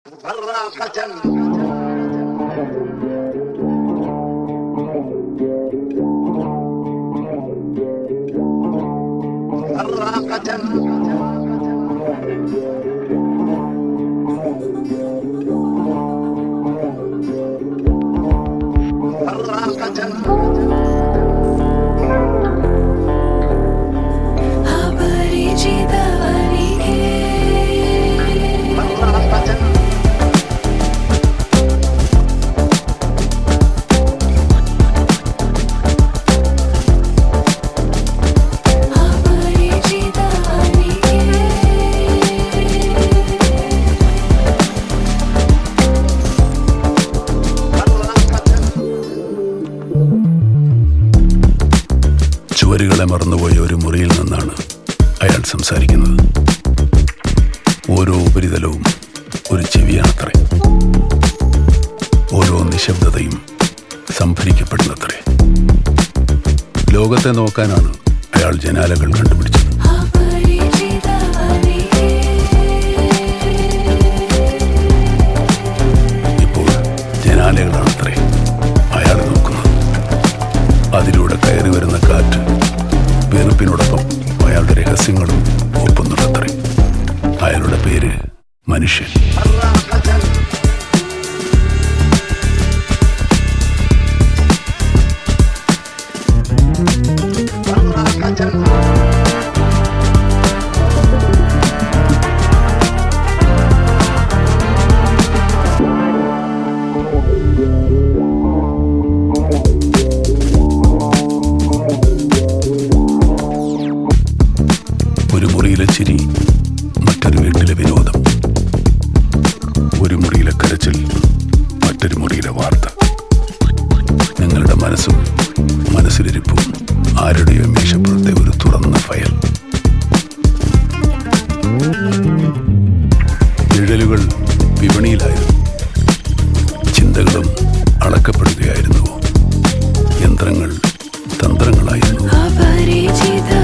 ചുവരുകളെ മറന്നുപോയ ഒരു മുറിയിൽ നിന്നാണ് അയാൾ സംസാരിക്കുന്നത് ഓരോ ഉപരിതലവും ഒരു ചെവിയാണത്രേ ഓരോ നിശബ്ദതയും സംഭരിക്കപ്പെടുന്നത്രേ ലോകത്തെ നോക്കാനാണ് അയാൾ ജനാലകൾ കണ്ടുപിടിച്ചത് ഇപ്പോൾ ജനാലകളാണത്രേ അയാൾ നോക്കുന്നത് അതിലൂടെ കയറി വരുന്ന കാറ്റ് വെറുപ്പിനോടൊപ്പം അയാളുടെ രഹസ്യങ്ങളും ഒപ്പുന്നുണ്ടത്രേ അയാളുടെ പേര് മനുഷ്യൻ ഒരു മുറിയിലെ ചിരി മറ്റൊരു വീട്ടിലെ വിനോദം ഒരു മുറിയിലെ കരച്ചിൽ മറ്റൊരു മുറിയിലെ വാർത്ത നിങ്ങളുടെ മനസ്സും മനസ്സിലിരിപ്പും ആരുടെയോ മേശപ്പുറത്തെ ഒരു തുറന്ന ഫയൽ നിഴലുകൾ വിപണിയിലായിരുന്നു ചിന്തകളും അളക്കപ്പെടുകയായിരുന്നു യന്ത്രങ്ങൾ തന്ത്രങ്ങളായിരുന്നു അപരിചിത